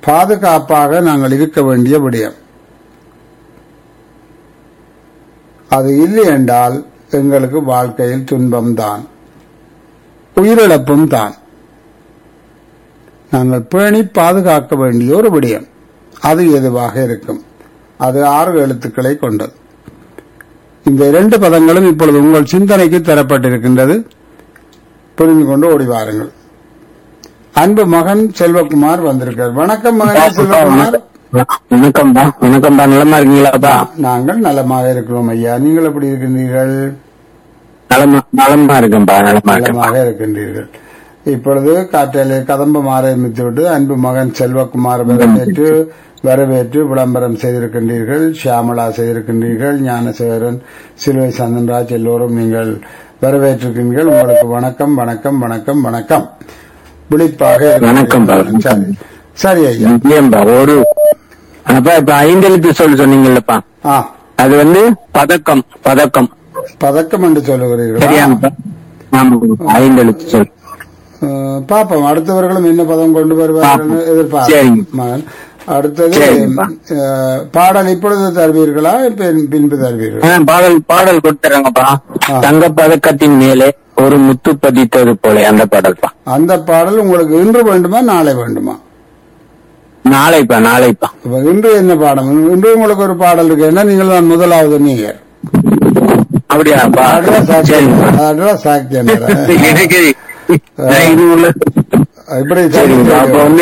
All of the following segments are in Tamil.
பாதுகாப்பாக நாங்கள் இருக்க வேண்டிய விடயம் அது இல்லை என்றால் எங்களுக்கு வாழ்க்கையில் துன்பம் தான் உயிரிழப்பும் தான் நாங்கள் பேணி பாதுகாக்க வேண்டிய ஒரு விடயம் அது எதுவாக இருக்கும் அது ஆறு எழுத்துக்களை கொண்டது இந்த இரண்டு பதங்களும் இப்பொழுது உங்கள் சிந்தனைக்கு தரப்பட்டிருக்கின்றது புரிந்து கொண்டு ஓடி வாருங்கள் அன்பு மகன் செல்வகுமார் வந்திருக்கார் வணக்கம் மகன் செல்வகுமார் வணக்கம்பா வணக்கம்பா நலமா இருக்கீங்களாப்பா நாங்கள் நலமாக இருக்கிறோம் ஐயா நீங்கள் எப்படி இருக்கின்றீர்கள் நலமா நலமா இருக்கேன்பா நலமா இருக்கேன்பா நலமாக இருக்கின்றீர்கள் இப்பொழுது காற்றலை கதம்பம் ஆரம்பித்து விட்டு அன்பு மகன் செல்வகுமார் வரவேற்று வரவேற்று விளம்பரம் செய்திருக்கின்றீர்கள் ஷியாமலா செய்திருக்கின்றீர்கள் ஞானசேகரன் சிலுவை சந்தன்ராஜ் எல்லோரும் நீங்கள் வரவேற்றிருக்கின்றீர்கள் உங்களுக்கு வணக்கம் வணக்கம் வணக்கம் வணக்கம் விழிப்பாக இருக்கின்றீர்கள். வணக்கம், பாரு. சரி. சரி ஐயா ஏன்பா ஒரு அப்பா இப்ப ஐந்தெழுத்து சொல் சொன்னீங்கல்லப்பா ஆ அது வந்து பதக்கம் பதக்கம் பதக்கம் என்று சொல்லுகிறீர்கள் சரியாங்கப்பா ஆமா ஐந்தெழுத்து சொல் அஹ், பாப்போம் அடுத்தவர்களும் என்ன பதம் கொண்டு வருவார்கள் சரிங்க. எதிர்பார்க்க மகன் அடுத்தது சரிங்கப்பா. அஹ், பாடல் இப்பொழுது தருவீர்களா பின்- பின்பு தருவீர்களா ஆ, பாடல் பாடல் கொடுத்துறாங்கப்பா ஆ. தங்க பதக்கத்தின் மேலே ஒரு முத்து பதித்தது போல அந்த பாடல்பா அந்த பாடல் உங்களுக்கு இன்று வேண்டுமா நாளை வேண்டுமா நாளைப்பா நாளைப்பா இப்ப இன்று என்ன பாடம் இன்று உங்களுக்கு ஒரு பாடல் இருக்கு என்ன நீங்கள் தான் முதலாவது நீங்க அப்படியாப்பா அதுதான் சாட்சி சரிங்கப்பா அதுதான் சாட்சி எனக்கு நான் இது உள்ள இப்படி சரிங்கப்பா அப்ப வந்து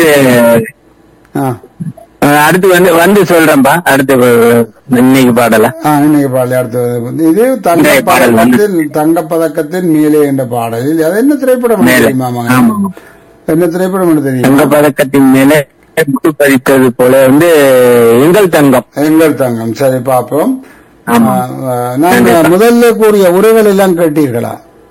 ஆ. அஹ் அடுத்து வந்து வந்து சொல்றேன்பா அடுத்து அஹ், இன்னைக்கு பாடல ஆ, இன்னைக்கு பாடல் அடுத்தது இது தங்க இன்றைய பாடல் வந்து- பதக்கத்தின் தங்க பதக்கத்தின் மேலே என்ற பாடலில் அது என்ன திரைப்படம் என்று மேலே. தெரியுமா மகன்? ஆமா. என்ன திரைப்படம் என்று தெரியுமா தங்க பதக்கத்தின் மேலே முத்து பதித்தது போல வந்து எங்கள் தங்கம் எங்கள் தங்கம் சரி பார்ப்போம் ஆமா. ஆ, ஆ, நாங்க முதல்ல கூறிய உரைகள் எல்லாம் கேட்டீர்களா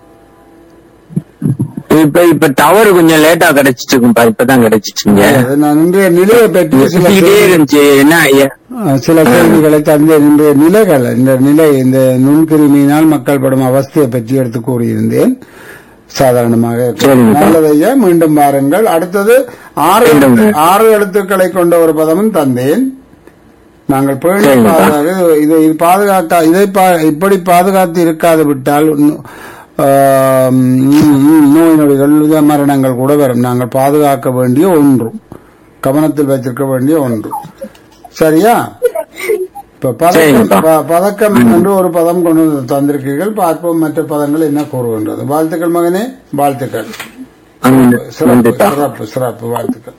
இப்ப இப்ப டவர் கொஞ்சம் லேட்டா கிடைச்சிட்டு இருக்கும்பா இப்பதான் கிடைச்சிச்சுங்க அது நான் இன்றைய நிலையை பற்றி சில சுத்திக்கிட்டே செய்தி- இருந்துச்சு என்ன ஐயா ஆ, சில செய்திகளை தந்த இன்றைய நிலைகள் இந்த நிலை இந்த நுண்கிருமியினால் மக்கள் படும் அவஸ்தையை பற்றி எடுத்து கூறியிருந்தேன் சாதாரணமாக சரிங்க. நல்லதையா மீண்டும் பாருங்கள் அடுத்தது ஆறு மீண்டும். எழுத்து- ஆறு எழுத்துக்களை கொண்ட ஒரு பதமும் தந்தேன் நாங்கள் பேணி சரிங்க. பாதுகாக்க இதை பாதுகாக்க இதை பா- இப்படி பாதுகாத்து இருக்காது விட்டால் நோ- ஆம், ம், நோய் நொடிகள் இது மரணங்கள் கூட வரும் நாங்கள் பாதுகாக்க வேண்டிய ஒன்று கவனத்தில் வைத்திருக்க வேண்டிய ஒன்று சரியா இப்ப பதக்கம் சரிங்கப்பா. ப- பதக்கம் என்று ஒரு பதம் கொண்டு வந்து தந்திருக்கீர்கள் பார்ப்போம் மற்ற பதங்கள் என்ன கூறுகின்றது வாழ்த்துக்கள் மகனே வாழ்த்துக்கள் அந்த- சிறப்பு வந்துட்டா. சிறப்பு சிறப்பு வாழ்த்துக்கள்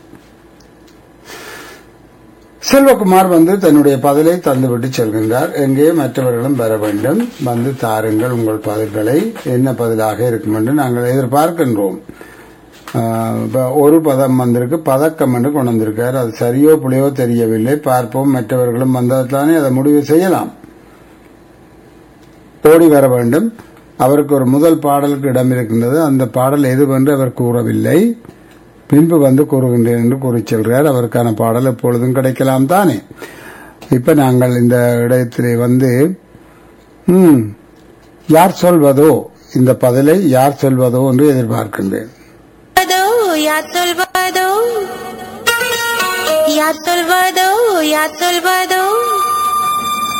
செல்வகுமார் வந்து தன்னுடைய பதிலை தந்துவிட்டு செல்கின்றார் எங்கே மற்றவர்களும் வர வேண்டும் வந்து தாருங்கள் உங்கள் பதில்களை என்ன பதிலாக இருக்கும் என்று நாங்கள் எதிர்பார்க்கின்றோம் ஆஹ், இப்ப ஒரு பதம் வந்திருக்கு பதக்கம் என்று கொண்டு வந்திருக்கார் அது சரியோ புளியோ தெரியவில்லை பார்ப்போம் மற்றவர்களும் வந்தால்தானே அதை முடிவு செய்யலாம் ஓடி வர வேண்டும் அவருக்கு ஒரு முதல் பாடலுக்கு இடம் இருக்கின்றது அந்த பாடல் எதுவென்று அவர் கூறவில்லை பின்பு வந்து கூறுகின்றேன் என்று கூறி செல்கிறார் அவருக்கான பாடல் எப்பொழுதும் கிடைக்கலாம் தானே இப்ப நாங்கள் இந்த இடத்திலே வந்து ம், யார் சொல்வதோ இந்த பதிலை யார் சொல்வதோ என்று எதிர்பார்க்கின்றேன் யார் சொல்வதோ யார் சொல்வதோ யார் சொல்வதோ